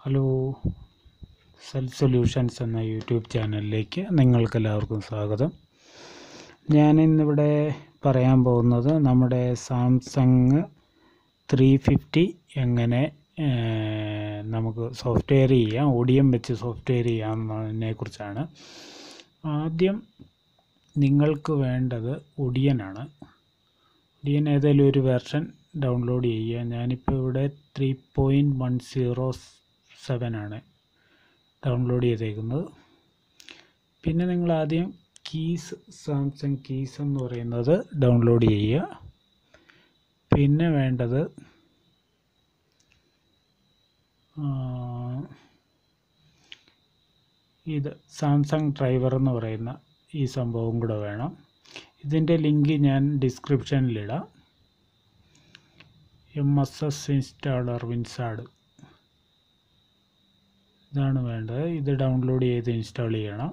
hello self solutions എന്ന YouTube ചാനലിലേക്ക് നിങ്ങൾക്കെല്ലാവർക്കും സ്വാഗതം ഞാൻ ഇന്നിവിടെ പറയാൻ പോകുന്നത് നമ്മുടെ സാംസങ് ത്രീ ഫിഫ്റ്റി എങ്ങനെ ഏഹ്, നമുക്ക് സോഫ്റ്റ്വെയർ ചെയ്യാം ഒടിയം വെച്ച് സോഫ്റ്റ്വെയർ ചെയ്യാം എന്നതിനെ കുറിച്ചാണ് ആദ്യം നിങ്ങൾക്ക് വേണ്ടത് ഒടിയനാണ് ഒടിയൻ ഏതെങ്കിലും ഒരു വെർഷൻ ഡൗൺലോഡ് ചെയ്യുക ഞാനിപ്പോൾ ഇവിടെ three point one zero seven ആണ് ഡൗൺലോഡ് ചെയ്തേക്കുന്നത് പിന്നെ നിങ്ങൾ ആദ്യം കീസ് സാംസങ് കീസ് എന്ന് പറയുന്നത് ഡൗൺലോഡ് ചെയ്യുക പിന്നെ വേണ്ടത് ആ, ഇത് സാംസങ് ഡ്രൈവർ എന്ന് പറയുന്ന ഈ സംഭവം കൂടെ വേണം ഇതിൻ്റെ ലിങ്ക് ഞാൻ ഡിസ്ക്രിപ്ഷനിലിടാം എം എസ് എസ് ഇൻസ്റ്റാളർ വിൻസാഡ് ഇതാണ് വേണ്ടത് ഇത് ഡൗൺലോഡ് ചെയ്ത് ഇൻസ്റ്റാൾ ചെയ്യണം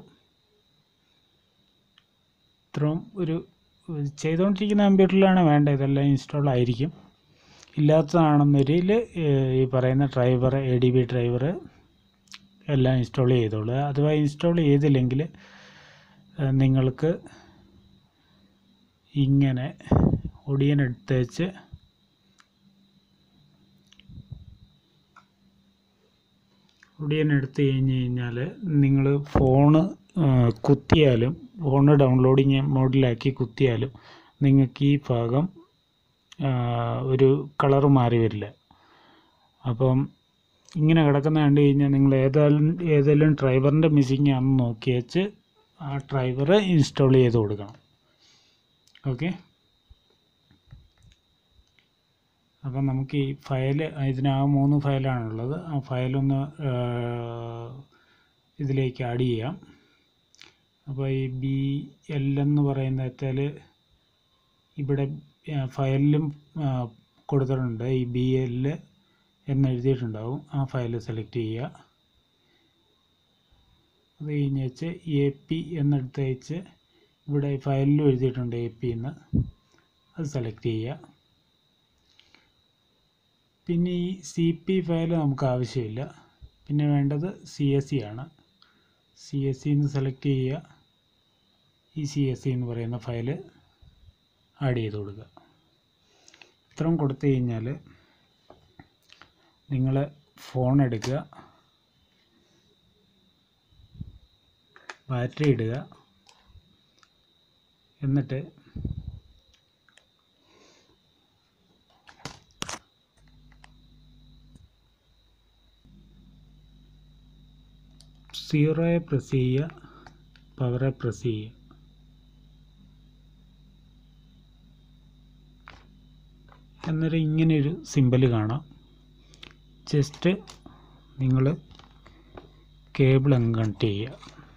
ഇത്രയും ഒരു ചെയ്തുകൊണ്ടിരിക്കുന്ന കമ്പ്യൂട്ടറിലാണ് വേണ്ടത് ഇതെല്ലാം ഇൻസ്റ്റാൾ ആയിരിക്കും ഇല്ലാത്തതാണെന്നൊരിൽ ഈ പറയുന്ന driver A D B driver എല്ലാം ഇൻസ്റ്റാൾ ചെയ്തോളൂ അഥവാ ഇൻസ്റ്റാൾ ചെയ്തില്ലെങ്കിൽ ഏഹ്, നിങ്ങൾക്ക് ഇങ്ങനെ ഒടിയൻ എടുത്തേച്ച് ഒടിയൻ എടുത്തു കഴിഞ്ഞ് കഴിഞ്ഞാൽ നിങ്ങൾ ഫോണ് കുത്തിയാലും ഫോണ് ഡൗൺലോഡിങ് മോഡിലാക്കി കുത്തിയാലും നിങ്ങൾക്ക് ഈ ഭാഗം ആ, ഒരു കളറ് മാറി വരില്ല അപ്പം ഇങ്ങനെ കിടക്കുന്ന കണ്ടു കഴിഞ്ഞാൽ നിങ്ങൾ ഏതായാലും ഏതെങ്കിലും ഡ്രൈവറിൻ്റെ മിസ്സിങ് ആണെന്ന് നോക്കി വെച്ച് ആ ഡ്രൈവർ ഇൻസ്റ്റാൾ ചെയ്ത് കൊടുക്കണം ഓക്കെ അപ്പം നമുക്ക് ഈ ഫയൽ ഇതിനാകെ മൂന്ന് ഫയലാണുള്ളത് ആ ഫയലൊന്ന് ഇതിലേക്ക് ആഡ് ചെയ്യാം അപ്പോൾ ഈ ബി എൽ എന്ന് പറയുന്ന വെച്ചാൽ ഇവിടെ ഫയലിലും കൊടുത്തിട്ടുണ്ട് ഈ ബി എൽ എന്ന് എഴുതിയിട്ടുണ്ടാവും ആ ഫയൽ സെലക്ട് ചെയ്യുക അത് കഴിഞ്ഞ് വെച്ച് എ പി എന്നെടുത്ത് വെച്ച് ഇവിടെ ഫയലിലും എഴുതിയിട്ടുണ്ട് എ പി എന്ന് അത് സെലക്ട് ചെയ്യുക പിന്നെ ഈ സി പി ഫയൽ നമുക്ക് ആവശ്യമില്ല പിന്നെ വേണ്ടത് സി എസ് സി ആണ് സി എസ് സി എന്ന് സെലക്ട് ചെയ്യുക ഈ സി എസ് സി എന്ന് പറയുന്ന ഫയൽ ആഡ് ചെയ്ത് കൊടുക്കുക ഇത്രയും കൊടുത്തു കഴിഞ്ഞാൽ നിങ്ങൾ ഫോൺ എടുക്കുക ബാറ്ററി ഇടുക എന്നിട്ട് സീറോയെ പ്രസ് ചെയ്യുക പവറെ പ്രസ് ചെയ്യുക എന്നൊരു ഇങ്ങനെയൊരു സിമ്പൽ കാണാം ജസ്റ്റ് നിങ്ങൾ കേബിൾ അങ്ങ് കണക്ട് ചെയ്യുക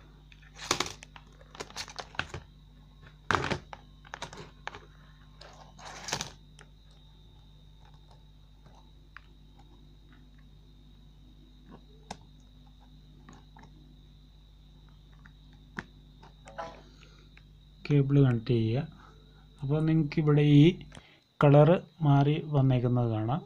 കേബിൾ കണക്ട് ചെയ്യുക അപ്പോൾ നിങ്ങൾക്ക് ഇവിടെ ഈ കളറ് മാറി വന്നേക്കുന്നത് കാണാം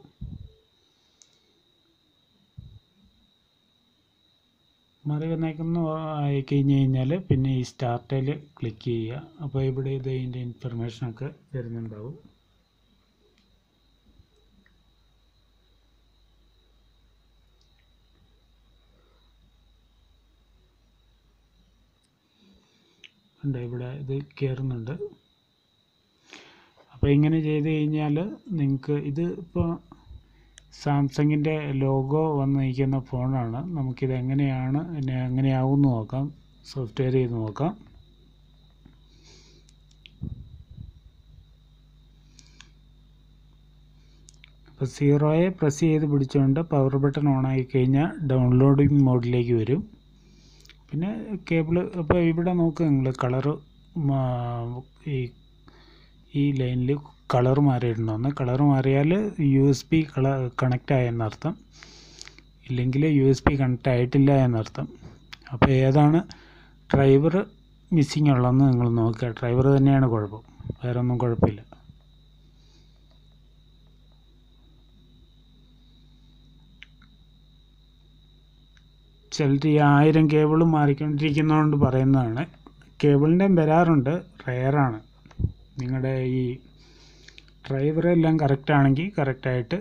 മാറി വന്നേക്കുന്ന ആയി കഴിഞ്ഞ് കഴിഞ്ഞാൽ പിന്നെ ഈ സ്റ്റാർട്ടിൽ ക്ലിക്ക് ചെയ്യുക അപ്പോൾ ഇവിടെ ഇത് ഇതിൻ്റെ ഇൻഫർമേഷനൊക്കെ വരുന്നുണ്ടാവും ഉണ്ട് ഇവിടെ ഇത് കയറുന്നുണ്ട് അപ്പോൾ ഇങ്ങനെ ചെയ്ത് കഴിഞ്ഞാൽ നിങ്ങൾക്ക് ഇത് ഇപ്പോൾ സാംസങ്ങിൻ്റെ ലോഗോ വന്ന് നിൽക്കുന്ന ഫോണാണ് നമുക്കിത് എങ്ങനെയാണ് ഇനി എങ്ങനെയാവും എന്ന് നോക്കാം സോഫ്റ്റ്വെയർ ചെയ്ത് നോക്കാം അപ്പോൾ സീറോയെ പ്രസ് ചെയ്ത് പിടിച്ചുകൊണ്ട് പവർ ബട്ടൺ ഓൺ ആയി കഴിഞ്ഞാൽ ഡൗൺലോഡിങ് മോഡിലേക്ക് വരും പിന്നെ കേബിൾ അപ്പോൾ ഇവിടെ നോക്കുക നിങ്ങൾ കളറ് ഈ ഈ ലൈനിൽ കളർ മാറിയിട്ടുണ്ടോന്ന് കളർ മാറിയാൽ യു എസ് ബി കള കണക്റ്റ് ആയെന്നർത്ഥം ഇല്ലെങ്കിൽ യു എസ് ബി കണക്റ്റ് ആയിട്ടില്ല എന്നർത്ഥം അപ്പോൾ ഏതാണ് ഡ്രൈവർ മിസ്സിങ് ഉള്ളതെന്ന് നിങ്ങൾ നോക്കുക ഡ്രൈവർ തന്നെയാണ് കുഴപ്പം വേറെ ഒന്നും കുഴപ്പമില്ല ചിലർ ഈ ആയിരം കേബിൾ മാറിക്കൊണ്ടിരിക്കുന്നതുകൊണ്ട് പറയുന്നതാണ് കേബിളിൻ്റെയും വരാറുണ്ട് റെയറാണ് നിങ്ങളുടെ ഈ ഡ്രൈവർ എല്ലാം കറക്റ്റ് ആണെങ്കിൽ കറക്റ്റായിട്ട്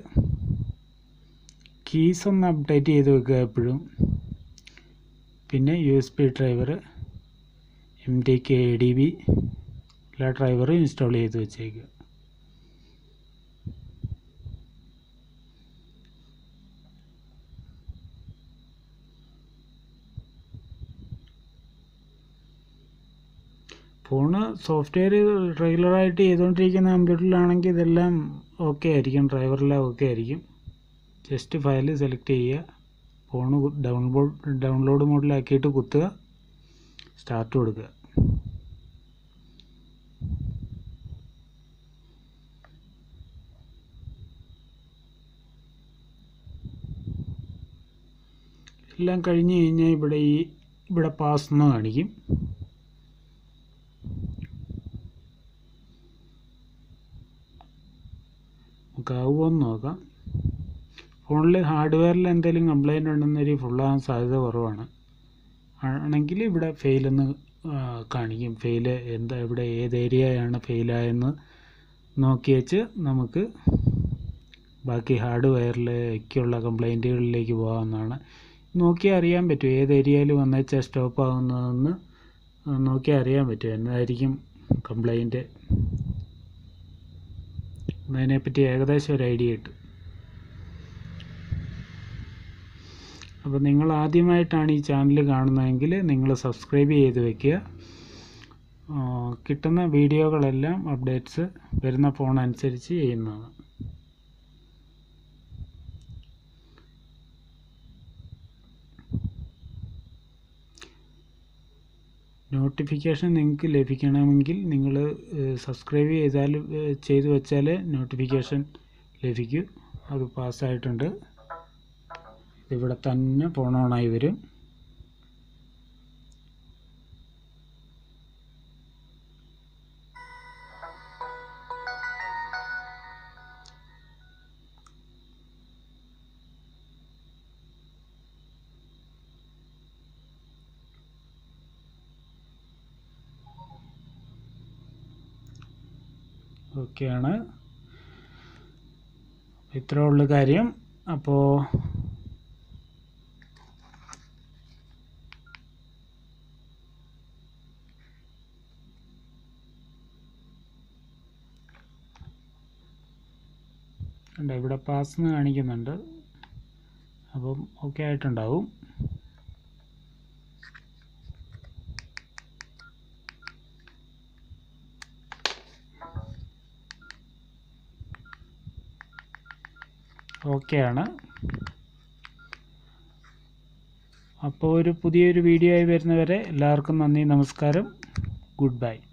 കീസ് ഒന്ന് അപ്ഡേറ്റ് ചെയ്ത് വെക്കുക എപ്പോഴും പിന്നെ U S B driver M T K A D B എല്ലാ ഡ്രൈവറും ഇൻസ്റ്റാൾ ചെയ്ത് വെച്ചേക്കുക ഫോണ് സോഫ്റ്റ്വെയർ റെഗുലറായിട്ട് ചെയ്തുകൊണ്ടിരിക്കുന്ന കമ്പ്യൂട്ടറിലാണെങ്കിൽ ഇതെല്ലാം ഓക്കെ ആയിരിക്കും ഡ്രൈവറെല്ലാം ഓക്കെ ആയിരിക്കും ജസ്റ്റ് ഫയൽ സെലക്ട് ചെയ്യുക ഫോണ് ഡൗൺലോഡ് ഡൗൺലോഡ് മോഡിലാക്കിയിട്ട് കുത്തുക സ്റ്റാർട്ട് കൊടുക്കുക എല്ലാം കഴിഞ്ഞ് കഴിഞ്ഞാൽ ഇവിടെ ഈ ഇവിടെ പാസ് എന്ന് കാണിക്കും നമുക്ക് ആവുമോയെന്ന് നോക്കാം ഫോണിൽ ഹാർഡ്വെയറിൽ എന്തെങ്കിലും കംപ്ലൈൻ്റ് ഉണ്ടെന്നൊരു ഫുള്ളാകാൻ സാധ്യത കുറവാണ് ആണെങ്കിൽ ഇവിടെ ഫെയിലെന്ന് കാണിക്കും ഫെയിൽ എന്താ ഇവിടെ ഏത് ഏരിയയാണ് ഫെയിലായെന്ന് നോക്കി വെച്ച് നമുക്ക് ബാക്കി ഹാർഡ്വെയറിലേക്കുള്ള കംപ്ലൈൻറ്റുകളിലേക്ക് പോകാവുന്നതാണ് നോക്കിയാൽ അറിയാൻ പറ്റും ഏത് ഏരിയയിൽ വന്നേച്ചാൽ സ്റ്റോപ്പ് ആകുന്നതെന്ന് നോക്കിയാൽ അറിയാൻ പറ്റും എന്തായിരിക്കും കംപ്ലൈൻറ്റ് അതിനെപ്പറ്റി ഏകദേശം ഒരു ഐഡിയ കിട്ടും അപ്പോൾ നിങ്ങൾ ആദ്യമായിട്ടാണ് ഈ ചാനൽ കാണുന്നതെങ്കിൽ നിങ്ങൾ സബ്സ്ക്രൈബ് ചെയ്ത് വെക്കുക കിട്ടുന്ന വീഡിയോകളെല്ലാം അപ്ഡേറ്റ്സ് വരുന്ന ഫോൺ അനുസരിച്ച് ചെയ്യുന്നതാണ് നോട്ടിഫിക്കേഷൻ നിങ്ങൾക്ക് ലഭിക്കണമെങ്കിൽ നിങ്ങൾ സബ്സ്ക്രൈബ് ചെയ്താൽ ചെയ്തു വെച്ചാൽ നോട്ടിഫിക്കേഷൻ ലഭിക്കും അത് പാസ്സായിട്ടുണ്ട് ഇവിടെ തന്നെ ഫോൺ ഓണായി വരും ഓക്കെയാണ് ഇത്രേ ഉള്ളു കാര്യം അപ്പോൾ ഉണ്ട് ഇവിടെ പാസ് എന്ന് കാണിക്കുന്നുണ്ട് അപ്പം ഓക്കെ ആയിട്ടുണ്ടാവും ഓക്കെയാണ് അപ്പോൾ ഒരു പുതിയൊരു വീഡിയോ ആയി വരുന്നവരെ എല്ലാവർക്കും നന്ദി നമസ്കാരം ഗുഡ് ബൈ